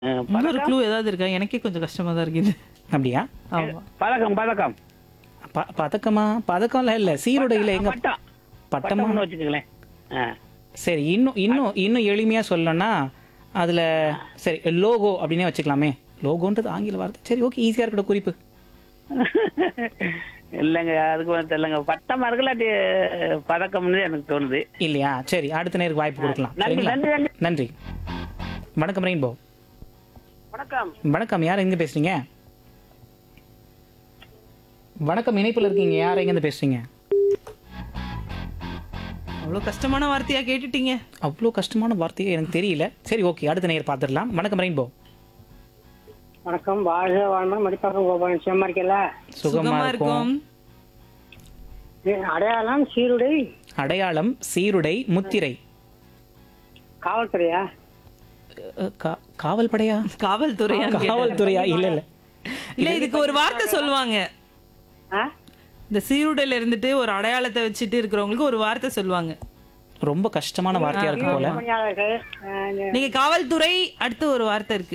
அஹ், இன்னொரு க்ளூ ஏதாவது இருக்கா எனக்கே கொஞ்சம் கஷ்டமா தான் இருக்குது அப்படியா ஆமா பதக்கம் பதக்கம் ப- பதக்கமா பதக்கம்லாம் இல்ல சீருடையில எங்க பட்டம் பட்டமா பட்டம்னு வச்சுக்கங்களேன் ஆ. சரி இன்னும் இன்னும் இன்னும் எளிமையா சொல்லணும்னா அதுல சரி லோகோ அப்படின்னே வச்சுக்கலாமே லோகோன்றது ஆங்கில வார்த்தை சரி ஓகே ஈஸியா இருக்கிற குறிப்பு இல்லைங்க அதுக்கு வந்து தெரியலங்க பட்டமா இருக்கலாட்டி பதக்கம்னு எனக்கு தோணுது இல்லையா சரி அடுத்த நேருக்கு வாய்ப்பு கொடுக்கலாம் நன்றி சரிங்களா நன்றி நன்றி நன்றி வணக்கம் ரெயின்போ வணக்கம் வணக்கம் யார் எங்க பேசுறீங்க வணக்கம் இணைப்புல இருக்கீங்க யார் எங்க இருந்து பேசுறீங்க அவ்வளவு கஷ்டமான வார்த்தையா கேட்டுட்டீங்க அவ்வளோ கஷ்டமான வார்த்தையே எனக்கு தெரியல சரி ஓகே அடுத்த நேர் பார்த்துடலாம் வணக்கம் ரெயின்போ வணக்கம் வாழ்க வாழ்மா மடிப்பாக்கம் கோபாலன் நிச்சயமா இருக்கல சுகமா இருக்கும் அடையாளம் சீருடை அடையாளம் சீருடை முத்திரை காவல்துறையா அஹ், கா- காவல் படையா காவல்துறையா காவல்துறையா இல்ல இல்ல இல்ல இதுக்கு ஒரு வார்த்தை சொல்லுவாங்க ஆ? இந்த சீருடையில இருந்துட்டு ஒரு அடையாளத்தை வச்சுட்டு இருக்கிறவங்களுக்கு ஒரு வார்த்தை சொல்லுவாங்க ரொம்ப கஷ்டமான வார்த்தையா இருக்கு போல பணியாளர்கள் ஆ, இந்த- நீங்க காவல்துறை அடுத்து ஒரு வார்த்தை இருக்கு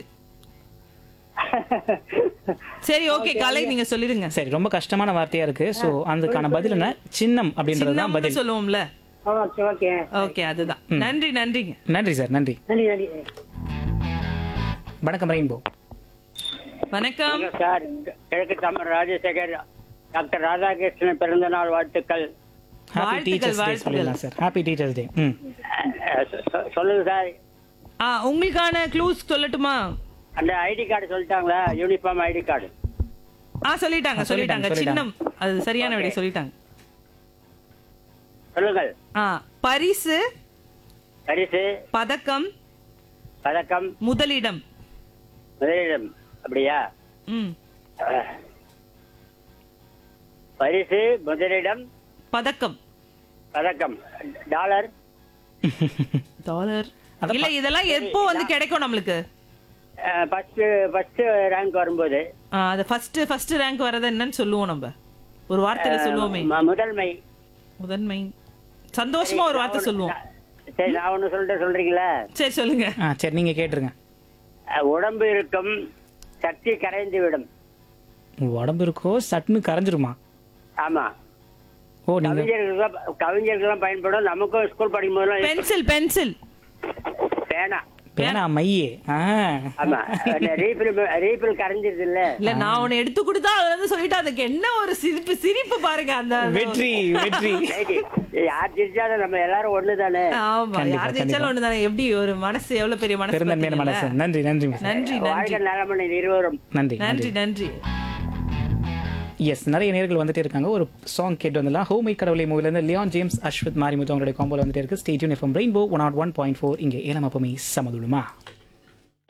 சரி ஓகே கலை நீங்க சொல்லிடுங்க சரி ரொம்ப கஷ்டமான வார்த்தையா இருக்கு சோ அதுக்கான பதில் என்ன சின்னம் அப்படின்றது தான் சின்னம்னு பதில் சொல்லுவோம்ல ஓகே ஓகே ஓகே அதுதான் நன்றி நன்றிங்க நன்றி சார் நன்றி நன்றி நன்றி வணக்கம் ரெயின்போ வணக்கம் சார் கிழக்கு தமிழ் ராஜசேகர் டாக்டர் ராதாகிருஷ்ணன் பிறந்த நாள் வாழ்த்துக்கள் ஹாப்பி வாழ்த்துக்கள், டீச்சர்ஸ் டே வாழ்த்துக்கள். சொல்லிடலாம் சார் ஹாப்பி டீச்சர்ஸ் டே ம் சொல்லுங்க சார் ஆ உங்களுக்கான க்ளூஸ் சொல்லட்டுமா அந்த ஐடி கார்டு சொல்லிட்டாங்களா யூனிஃபார்ம் ஐடி கார்டு ஆ சொல்லிட்டாங்க ஆ, சொல்லிட்டாங்க, சொல்லிட்டாங்க சின்னம் அது சரியான விடை சொல்லிட்டாங்க சொல்லுங்கள் ஆ பரிசு பரிசு பதக்கம் பதக்கம் முதலிடம் முதலிடம் அப்படியா ம் பரிசு முதலிடம் பதக்கம் பதக்கம் டாலர் டாலர் அதான் இல்ல இதெல்லாம் எப்போ வந்து கிடைக்கும் நம்மளுக்கு ஃபர்ஸ்ட் ஃபர்ஸ்ட் ரேங்க் வரும்போது ஆ, அது ஃபர்ஸ்ட் ஃபர்ஸ்ட் ரேங்க் வரது என்னன்னு சொல்லுவோம் நம்ம ஒரு வார்த்தையில சொல்லுவோமே ம- முதன்மை முதன்மை சந்தோஷமா ஒரு வார்த்தை சொல்லுவோம் சரி நான் ஒண்ணு சொல்லிட்டு சொல்றீங்களா சரி சொல்லுங்க ஆ சரி நீங்க கேட்டுருங்க அஹ், உடம்பு இருக்கும் சக்தி கரைந்து விடும் உடம்பு இருக்கோ சட்டுன்னு கரைஞ்சிருமா ஆமா ஓ நீங்க கவிஞர்கள் கவிஞர்கள்லாம் பயன்படும் நமக்கும் ஸ்கூல் படிக்கும் போதெல்லாம் பென்சில் பென்சில் பேனா பேனா மையே ஆ ஆமா ரீஃபில் ரீஃபில் கரைஞ்சிருது இல்ல இல்ல நான் உன்னை எடுத்து கொடுத்தா அதுல இருந்து சொல்லிட்டு அதுக்கு என்ன ஒரு சிரிப்பு சிரிப்பு பாருங்க அந்த வெற்றி வெற்றி யார் ஜெயிச்சாலும் நம்ம எல்லாரும் ஒண்ணு தானே ஆமா கண்டிப்பா, யார் ஜெயிச்சாலும் ஒண்ணுதானே எப்படி ஒரு மனசு எவ்வளவு பெரிய மனசு பெருந்தன்மையான பாத்தீங்களா? மனசு நன்றி நன்றி மிஸ் நன்றி நன்றி வாழ்க்கை நலமனை இருவரும் நன்றி நன்றி நன்றி எஸ் நிறைய நேர்கள் வந்துட்டே இருக்காங்க ஒரு சாங் கேட்டு வந்துடலாம் ஹோமை கடவுளை மூவில இருந்து லியான் ஜேம்ஸ் அஸ்வத் மாரிமுத்து அவங்களுடைய காம்போல வந்துட்டே இருக்கு stay tuned FM rainbow one naught one point four இங்கே ஏழாம் அப்பமே சமதுடுமா